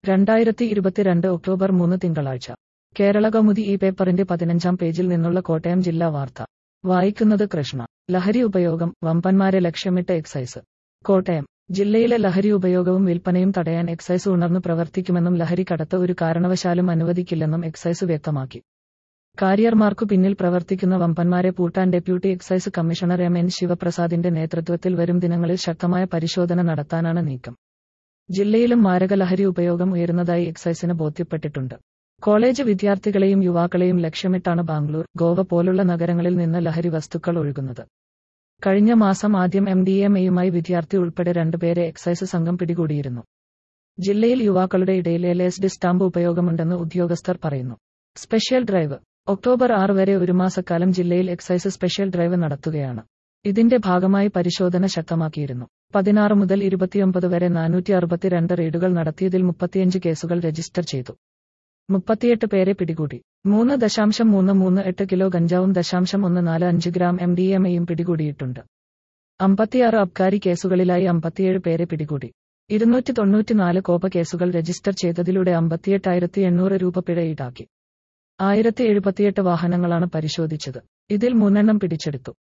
രണ്ടായിരത്തി ഇരുപത്തിരണ്ട് ഒക്ടോബർ മൂന്ന് തിങ്കളാഴ്ച കേരള കൗമുദി ഈ പേപ്പറിന്റെ പതിനഞ്ചാം പേജിൽ നിന്നുള്ള കോട്ടയം ജില്ലാ വാർത്ത വായിക്കുന്നത് കൃഷ്ണ ലഹരി ഉപയോഗം വമ്പന്മാരെ ലക്ഷ്യമിട്ട് എക്സൈസ് കോട്ടയം ജില്ലയിലെ ലഹരി ഉപയോഗവും വിൽപ്പനയും തടയാൻ എക്സൈസ് ഉണർന്നു പ്രവർത്തിക്കുമെന്നും ലഹരി കടത്ത് ഒരു കാരണവശാലും അനുവദിക്കില്ലെന്നും എക്സൈസ് വ്യക്തമാക്കി കാരിയർമാർക്കു പിന്നിൽ പ്രവർത്തിക്കുന്ന വമ്പന്മാരെ പൂട്ടാൻ deputy excise commissioner M N ശിവപ്രസാദിന്റെ നേതൃത്വത്തിൽ വരും ദിനങ്ങളിൽ ശക്തമായ പരിശോധന നടത്താനാണ് നീക്കം ജില്ലയിലും മാരക ലഹരി ഉപയോഗം ഉയരുന്നതായി എക്സൈസിന് ബോധ്യപ്പെട്ടിട്ടുണ്ട് കോളേജ് വിദ്യാർത്ഥികളെയും യുവാക്കളെയും ലക്ഷ്യമിട്ടാണ് ബാംഗ്ലൂർ ഗോവ പോലുള്ള നഗരങ്ങളിൽ നിന്ന് ലഹരി വസ്തുക്കൾ ഒഴുകുന്നത് കഴിഞ്ഞ മാസം ആദ്യം എം ഡി എം എയുമായി വിദ്യാർത്ഥി ഉൾപ്പെടെ രണ്ടുപേരെ എക്സൈസ് സംഘം പിടികൂടിയിരുന്നു ജില്ലയിൽ യുവാക്കളുടെ ഇടയിൽ എൽ എസ് ഡി സ്റ്റാമ്പ് ഉപയോഗമുണ്ടെന്ന് ഉദ്യോഗസ്ഥർ പറയുന്നു സ്പെഷ്യൽ ഡ്രൈവ് ഒക്ടോബർ ആറ് വരെ ഒരു മാസക്കാലം ജില്ലയിൽ എക്സൈസ് സ്പെഷ്യൽ ഡ്രൈവ് നടത്തുകയാണ് ഇതിന്റെ ഭാഗമായി പരിശോധന ശക്തമാക്കിയിരുന്നു പതിനാറ് മുതൽ ഇരുപത്തിയൊമ്പത് വരെ നാനൂറ്റി അറുപത്തിരണ്ട് റെയ്ഡുകൾ നടത്തിയതിൽ മുപ്പത്തിയഞ്ച് കേസുകൾ രജിസ്റ്റർ ചെയ്തു മുപ്പത്തിയെട്ട് പേരെ പിടികൂടി മൂന്ന് ദശാംശം മൂന്ന് മൂന്ന് എട്ട് കിലോ ഗഞ്ചാവും ദശാംശം ഒന്ന് നാല് അഞ്ച് ഗ്രാം എം ഡി എം എയും പിടികൂടിയിട്ടുണ്ട് അമ്പത്തിയാറ് അബ്കാരി കേസുകളിലായി അമ്പത്തിയേഴ് പേരെ പിടികൂടി ഇരുന്നൂറ്റി തൊണ്ണൂറ്റിനാല് കോപ കേസുകൾ രജിസ്റ്റർ ചെയ്തതിലൂടെ അമ്പത്തിയെട്ടായിരത്തി എണ്ണൂറ് രൂപ പിഴ ഈടാക്കി ആയിരത്തി എഴുപത്തിയെട്ട് വാഹനങ്ങളാണ് പരിശോധിച്ചത് ഇതിൽ മൂന്നെണ്ണം പിടിച്ചെടുത്തു